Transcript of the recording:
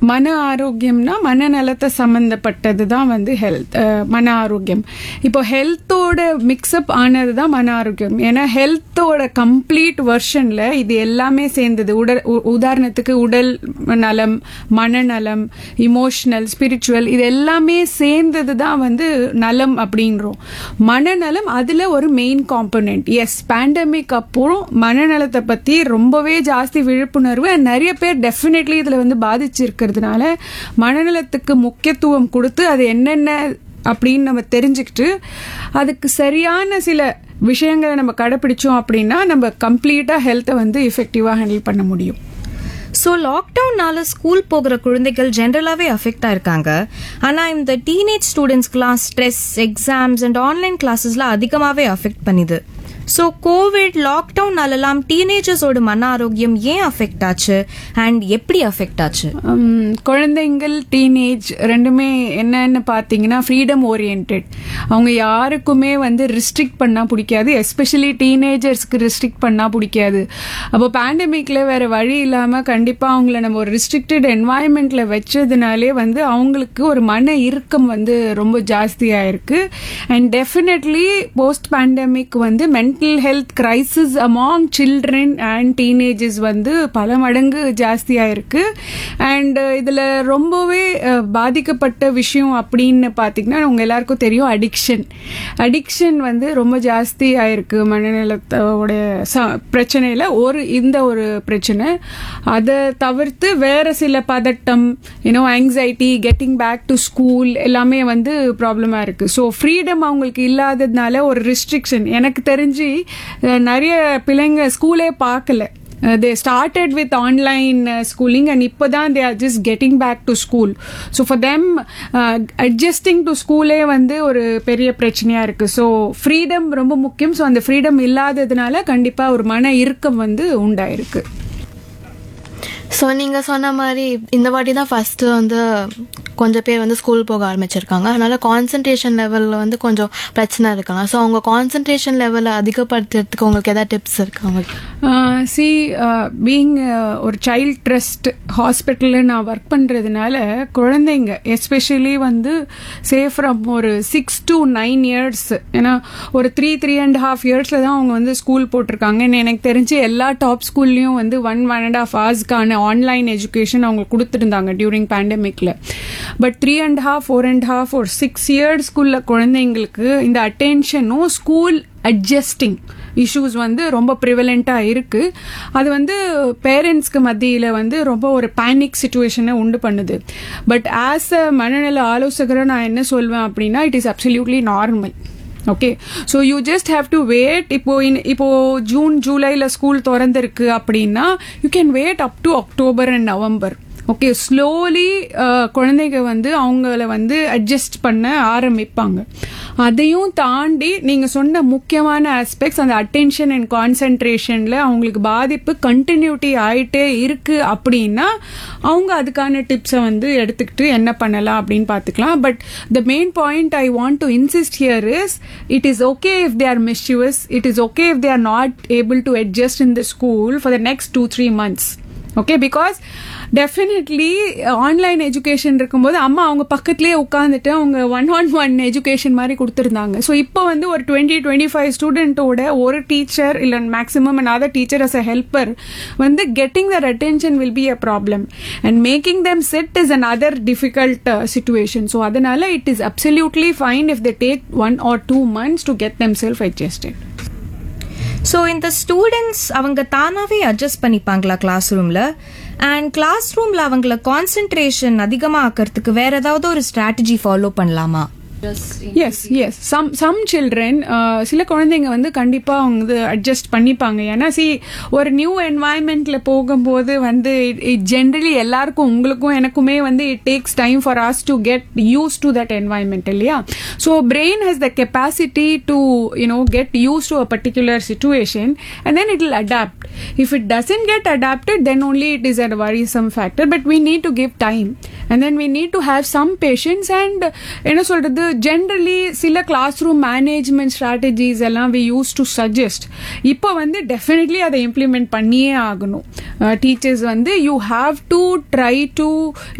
மன ஆரோக்கியம்னா மனநலத்தை சம்மந்தப்பட்டது தான் வந்து ஹெல்த் மன ஆரோக்கியம் இப்போ ஹெல்த்தோட மிக்சப் ஆனது தான் மன ஆரோக்கியம் ஏன்னா ஹெல்த்தோட கம்ப்ளீட் வெர்ஷனில் இது எல்லாமே சேர்ந்தது உடல் உ- உதாரணத்துக்கு உடல் நலம் மனநலம் இமோஷனல் ஸ்பிரிச்சுவல் இது எல்லாமே சேர்ந்தது தான் வந்து நலம் அப்படின்றோம் மனநலம் அதில் ஒரு மெயின் காம்பனண்ட் எஸ் பேண்டமிக் அப்புறம் மனநலத்தை பற்றி ரொம்பவே ஜாஸ்தி விழிப்புணர்வு and நிறைய பேர் டெஃபினெட்லி இதில் வந்து பாதிச்சிருக்கிறதுனால மனநலத்துக்கு முக்கியத்துவம் கொடுத்து அது என்னென்ன அப்படின்னு நம்ம தெரிஞ்சுக்கிட்டு அதுக்கு சரியான சில விஷயங்களை நம்ம கடைப்பிடிச்சோம் அப்படின்னா நம்ம கம்ப்ளீட்டாக ஹெல்த்தை வந்து எஃபெக்டிவாக ஹேண்டில் பண்ண முடியும் ஸோ லாக்டவுன்னால ஸ்கூல் போகிற குழந்தைகள் ஜென்ரலாகவே அஃபெக்ட் ஆயிருக்காங்க ஆனால் இந்த டீனேஜ் ஸ்டூடெண்ட்ஸ்க்குலாம் ஸ்ட்ரெஸ் எக்ஸாம்ஸ் அண்ட் ஆன்லைன் கிளாஸஸ்லாம் அதிகமாகவே அஃபெக்ட் பண்ணுது ஸோ கோவிட் லாக்டவுன்னாலலாம் டீனேஜர்ஸோட மன ஆரோக்கியம் ஏன் அஃபெக்ட் ஆச்சு அண்ட் எப்படி அஃபெக்ட் ஆச்சு உம், குழந்தைங்கள் டீனேஜ் ரெண்டுமே என்னன்னு பார்த்தீங்கன்னா ஃப்ரீடம் ஓரியன்ட் அவங்க யாருக்குமே வந்து ரிஸ்ட்ரிக்ட் பண்ணால் பிடிக்காது எஸ்பெஷலி டீனேஜர்ஸ்க்கு ரிஸ்ட்ரிக்ட் பண்ணால் பிடிக்காது அப்போ பேண்டமிக்கில் வேற வழி இல்லாமல் கண்டிப்பாக அவங்கள நம்ம ஒரு ரிஸ்ட்ரிக்டட் என்வாயன்மெண்ட்டில் வச்சதுனாலே வந்து அவங்களுக்கு ஒரு மன இறுக்கம் வந்து ரொம்ப ஜாஸ்தியாக இருக்கு அண்ட் டெஃபினெட்லி போஸ்ட் பேண்டமிக் வந்து mental health crisis among children and teenages வந்து பல மடங்கு ஜாஸ்தியாக இருக்கு அண்ட் இதில் ரொம்பவே அஹ், பாதிக்கப்பட்ட விஷயம் அப்படின்னு பார்த்தீங்கன்னா உங்க எல்லாருக்கும் தெரியும் அடிக்ஷன் அடிக்ஷன் வந்து ரொம்ப ஜாஸ்தி ஆயிருக்கு மனநலத்தோட ச பிரச்சனையில் ஒரு இந்த ஒரு பிரச்சனை அதை தவிர்த்து வேற சில பதட்டம் you know anxiety getting back to school எல்லாமே வந்து ப்ராப்ளமாக இருக்கு ஸோ ஃப்ரீடம் அவங்களுக்கு இல்லாததுனால ஒரு ரெஸ்ட்ரிக்ஷன் எனக்கு தெரிஞ்சு அஹ், நிறைய பிள்ளைங்க ஸ்கூலே பார்க்கல they started with online schooling and இப்போ தான் they are just getting back to school so for them adjusting to ஸ்கூலே வந்து ஒரு பெரிய பிரச்சனையாக இருக்குது ஸோ ஃப்ரீடம் ரொம்ப முக்கியம் ஸோ அந்த ஃப்ரீடம் இல்லாததுனால கண்டிப்பாக ஒரு மன இறுக்கம் வந்து உண்டாயிருக்கு ஸோ நீங்கள் சொன்ன மாதிரி இந்த வாட்டி தான் ஃபஸ்ட்டு வந்து கொஞ்சம் பேர் வந்து ஸ்கூல் போக ஆரம்பிச்சிருக்காங்க அதனால கான்சன்ட்ரேஷன் லெவலில் வந்து கொஞ்சம் பிரச்சனை இருக்கலாம் ஸோ அவங்க கான்சன்ட்ரேஷன் லெவலை அதிகப்படுத்துறதுக்கு உங்களுக்கு எதாவது டிப்ஸ் இருக்காங்க சி பீங் ஒரு சைல்ட் ட்ரஸ்ட் ஹாஸ்பிட்டலில் நான் ஒர்க் பண்ணுறதுனால குழந்தைங்க எஸ்பெஷலி வந்து சேஃப் ஃப்ரம் ஒரு சிக்ஸ் டு நைன் இயர்ஸ் ஏன்னா ஒரு த்ரீ த்ரீ அண்ட் ஹாஃப் இயர்ஸில் தான் அவங்க வந்து ஸ்கூல் போட்டிருக்காங்கன்னு எனக்கு தெரிஞ்சு எல்லா டாப் ஸ்கூல்லையும் வந்து ஒன் ஒன் அண்ட் ஹாஃப் ஹவர்ஸ்க்கான ஆன்லைன் எஜுகேஷன் அவங்க கொடுத்துருந்தாங்க டியூரிங் பேண்டமிக்கில் but three and half four and half ஒரு சிக்ஸ் இயர்ஸ்க்குள்ள குழந்தைங்களுக்கு இந்த அட்டென்ஷனும் ஸ்கூல் அட்ஜஸ்டிங் இஷ்யூஸ் வந்து ரொம்ப ப்ரிவலண்ட்டாக இருக்குது அது வந்து பேரண்ட்ஸ்க்கு மத்தியில் வந்து ரொம்ப ஒரு பேனிக் சுச்சுவேஷனை உண்டு பண்ணுது பட் ஆஸ் அ மனநல ஆலோசகரை நான் என்ன சொல்வேன் அப்படின்னா it is absolutely normal okay so you just have to wait இப்போ இன் இப்போ ஜூன் ஜூலையில் ஸ்கூல் திறந்திருக்கு அப்படின்னா you can wait up to October and November okay slowly குழந்தைங்க வந்து அவங்கள வந்து அட்ஜஸ்ட் பண்ண ஆரம்பிப்பாங்க அதையும் தாண்டி நீங்கள் சொன்ன முக்கியமான ஆஸ்பெக்ட்ஸ் அந்த அட்டென்ஷன் அண்ட் கான்சென்ட்ரேஷனில் அவங்களுக்கு பாதிப்பு கண்டினியூட்டி ஆயிட்டே இருக்கு அப்படின்னா அவங்க அதுக்கான டிப்ஸை வந்து எடுத்துக்கிட்டு என்ன பண்ணலாம் அப்படின்னு பார்த்துக்கலாம் but the main point I want to insist here is it is okay if they are mischievous it is okay if they are not able to adjust in the school for the next two three months okay because definitely online education இருக்கும்போது அம்மா அவங்க பக்கத்துலேயே உட்காந்துட்டு அவங்க one on one education மாதிரி கொடுத்துருந்தாங்க so இப்போ வந்து ஒரு டுவெண்ட்டி டுவெண்ட்டி ஃபைவ் ஸ்டூடெண்ட்டோட ஒரு டீச்சர் இல்லை maximum other teacher as a helper வந்து getting their attention will be a problem and making them set is another difficult situation so அதனால it is absolutely fine if they take one or two months to get them self adjusted so இந்த students அவங்க தானாகவே adjust பண்ணிப்பாங்களா class ரூமில் and class ரூமில் அவங்கள concentration அதிகமாக ஆக்கிறதுக்கு வேற ஏதாவது ஒரு ஸ்ட்ராட்டஜி ஃபாலோ பண்ணலாமா yes yes some some children சில குழந்தைங்க வந்து கண்டிப்பாக அவங்க வந்து அட்ஜஸ்ட் பண்ணிப்பாங்க ஏன்னா சி ஒரு நியூ என்வாயன்மெண்ட்ல போகும்போது வந்து இட் ஜென்ரலி எல்லாருக்கும் உங்களுக்கும் எனக்குமே வந்து it takes time for us to get used to that environment இல்லையா so brain has the capacity to you know get used to a particular situation and then it will adapt if it doesn't get adapted then only it is a worrisome factor but we need to give time and then we need to have some patience and என்ன சொல்றது generally சில class room management strategies எல்லாம் we used to suggest இப்போ வந்து definitely அதை implement பண்ணியே ஆகணும் teachers வந்து you have to try to